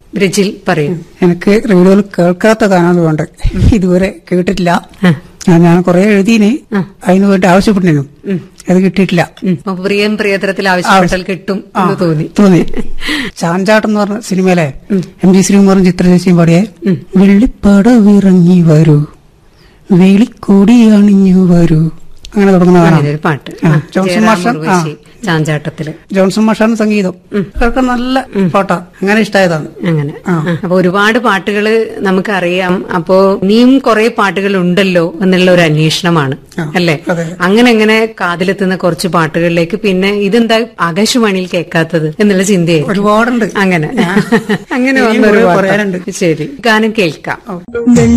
ബ്രിജിൽ പറയും എനിക്ക് റേഡിയോയിൽ കേൾക്കാത്ത ഗാനങ്ങളുണ്ട് ഇതുവരെ കേട്ടിട്ടില്ല ഞാൻ- ഞാൻ കുറെ എഴുതിന് അതിന് വേണ്ടി ആവശ്യപ്പെട്ടിരുന്നു അത് കിട്ടിയിട്ടില്ല അപ്പൊ പ്രിയം പ്രിയതരത്തിൽ ആവശ്യപ്പെട്ടാൽ കിട്ടും എന്ന് തോന്നി തോന്നി ചാഞ്ചാട്ടം എന്ന് പറഞ്ഞ സിനിമയിലെ എം ജി ശ്രീകുമാറും ചിത്രചേച്ചിയും പാടിയെ വെള്ളിപ്പടവിറങ്ങി വരൂ വേളിക്കോടി അണിഞ്ഞു വരൂ അങ്ങനെ തുടങ്ങുന്ന ഗാനം ഒരു പാട്ട് ആ, ആ, ജോൺസൺ ജയറാം മാസ്റ്റർ, ഉർവശി, ചാഞ്ചാട്ടത്തില് ജോൺസൺ മാഷാണ് സംഗീതം കേൾക്കാൻ നല്ല പാട്ടാ അങ്ങനെ ഇഷ്ടമായതാണ് അങ്ങനെ ആ. അപ്പൊ ഒരുപാട് പാട്ടുകള് നമുക്കറിയാം അപ്പോ ഇനിയും കുറെ പാട്ടുകൾ ഉണ്ടല്ലോ എന്നുള്ള ഒരു അന്വേഷണമാണ് ആ, അല്ലേ അതെ. അങ്ങനെ അങ്ങനെ കാതിലെത്തുന്ന കുറച്ച് പാട്ടുകളിലേക്ക് പിന്നെ ഇതെന്താ ആകാശവാണിയിൽ കേൾക്കാത്തത് എന്നുള്ള ചിന്തയായി ഒരുപാടുണ്ട് അങ്ങനെ അങ്ങനെ ഇനിയും വന്നൊരു കുറേ പാട്ടാ. പറയാനുണ്ട്. ശരി ഗാനം കേൾക്കാം വെള്ളി